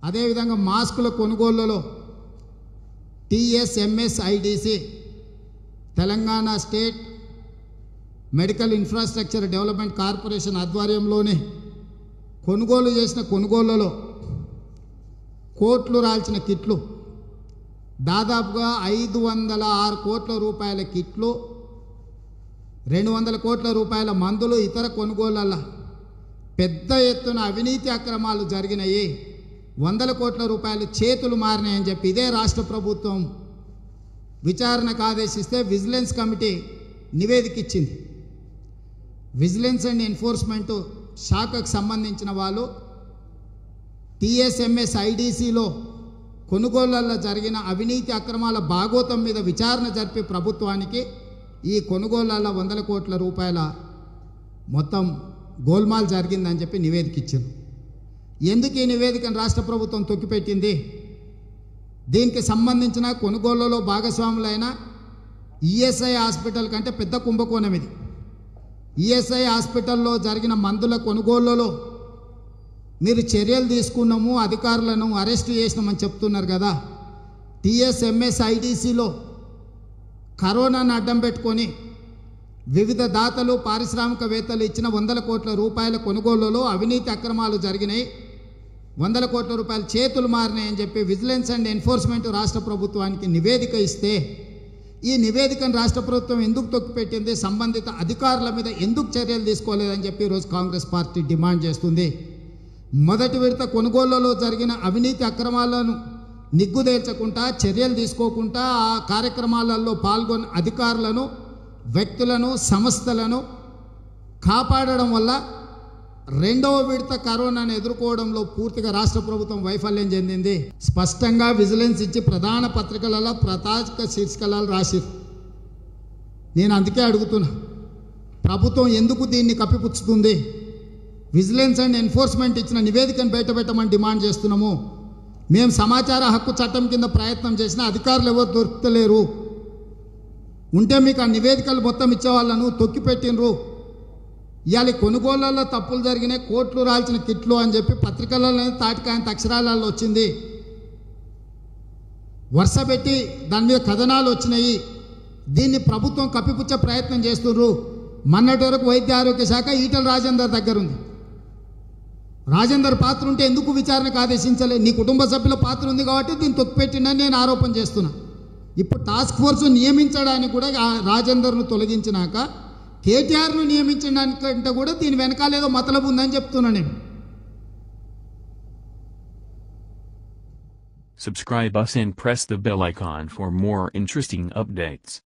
అదేవిధంగా మాస్కుల కొనుగోళ్లలో TSMSIDC Telangana state medical infrastructure development corporation ఆధ్వర్యంలోనే కొనుగోలు చేసిన కొనుగోళ్లలో కోట్లు రాల్చిన కిట్లు దాదాపుగా ఐదు వందల ఆరు కోట్ల రూపాయల కిట్లు రెండు వందల కోట్ల రూపాయల మందులు ఇతర కొనుగోళ్ళ పెద్ద ఎత్తున అవినీతి అక్రమాలు జరిగినాయి వందల కోట్ల రూపాయలు చేతులు మారినాయని చెప్పి ఇదే రాష్ట్ర ప్రభుత్వం విచారణకు ఆదేశిస్తే విజిలెన్స్ కమిటీ నివేదిక ఇచ్చింది విజిలెన్స్ అండ్ ఎన్ఫోర్స్మెంట్ శాఖకు సంబంధించిన వాళ్ళు టిఎస్ఎంఎస్ ఐడిసిలో కొనుగోళ్లలో జరిగిన అవినీతి అక్రమాల భాగోతం మీద విచారణ జరిపి ప్రభుత్వానికి ఈ కొనుగోళ్లలో వందల కోట్ల రూపాయల మొత్తం గోల్మాల్ జరిగిందని చెప్పి నివేదిక ఇచ్చింది ఎందుకు ఈ నివేదికను రాష్ట్ర ప్రభుత్వం తొక్కిపెట్టింది దీనికి సంబంధించిన కొనుగోళ్లలో భాగస్వాములైన ఈఎస్ఐ హాస్పిటల్ కంటే పెద్ద కుంభకోణం ఇది ఈఎస్ఐ హాస్పిటల్లో జరిగిన మందుల కొనుగోళ్లలో మీరు చర్యలు తీసుకున్నాము అధికారులను అరెస్ట్ చేసినామని చెప్తున్నారు కదా టిఎస్ఎంఎస్ ఐడిసిలో కరోనాను అడ్డం పెట్టుకొని వివిధ దాతలు పారిశ్రామికవేత్తలు ఇచ్చిన వందల కోట్ల రూపాయల కొనుగోళ్లలో అవినీతి అక్రమాలు జరిగినాయి వందల కోట్ల రూపాయలు చేతులు మారినాయని చెప్పి విజిలెన్స్ అండ్ ఎన్ఫోర్స్మెంట్ రాష్ట్ర ప్రభుత్వానికి నివేదిక ఇస్తే ఈ నివేదికను రాష్ట్ర ప్రభుత్వం ఎందుకు తొక్కిపెట్టింది సంబంధిత అధికారుల మీద ఎందుకు చర్యలు తీసుకోలేదని చెప్పి ఈరోజు కాంగ్రెస్ పార్టీ డిమాండ్ చేస్తుంది మొదటి విడత కొనుగోళ్లలో జరిగిన అవినీతి అక్రమాలను నిగ్గుదేల్చకుండా చర్యలు తీసుకోకుండా ఆ కార్యక్రమాలలో పాల్గొన్న అధికారులను వ్యక్తులను సంస్థలను కాపాడడం వల్ల రెండవ విడత కరోనాను ఎదుర్కోవడంలో పూర్తిగా రాష్ట్ర ప్రభుత్వం వైఫల్యం చెందింది స్పష్టంగా విజిలెన్స్ ఇచ్చి ప్రధాన పత్రికలలో ప్రతాక శీర్షికలలో రాసిరు నేను అందుకే అడుగుతున్నా ప్రభుత్వం ఎందుకు దీన్ని కప్పిపుచ్చుతుంది విజిలెన్స్ అండ్ ఎన్ఫోర్స్మెంట్ ఇచ్చిన నివేదికను బయటపెట్టమని డిమాండ్ చేస్తున్నాము మేము సమాచార హక్కు చట్టం కింద ప్రయత్నం చేసిన అధికారులు ఎవరు దొరుకుతలేరు ఉంటే మీకు ఆ నివేదికలు మొత్తం ఇచ్చేవాళ్ళను తొక్కిపెట్టినరు ఇవాళ కొనుగోళ్లలో తప్పులు జరిగినాయి కోట్లు రాల్చిన కిట్లు అని చెప్పి పత్రికలలో తాటికాయంత అక్షరాలలో వచ్చింది వరుస పెట్టి దాని మీద కథనాలు వచ్చినాయి దీన్ని ప్రభుత్వం కప్పిపుచ్చే ప్రయత్నం చేస్తుర్రు మొన్నటి వరకు వైద్య ఆరోగ్య శాఖ ఈటల రాజేందర్ దగ్గర ఉంది రాజేందర్ పాత్ర ఉంటే ఎందుకు విచారణకు ఆదేశించలే నీ కుటుంబ సభ్యుల పాత్ర ఉంది కాబట్టి దీన్ని తొక్కిపెట్టిందని నేను ఆరోపణ చేస్తున్నా ఇప్పుడు టాస్క్ ఫోర్స్ నియమించడానికి కూడా ఆ రాజేందర్ను తొలగించినాక కేటీఆర్ను నియమించడానికంటే కూడా దీని వెనకాల ఏదో మతలబు ఉందని చెప్తున్నా నేను Subscribe us and press the bell icon for more interesting updates.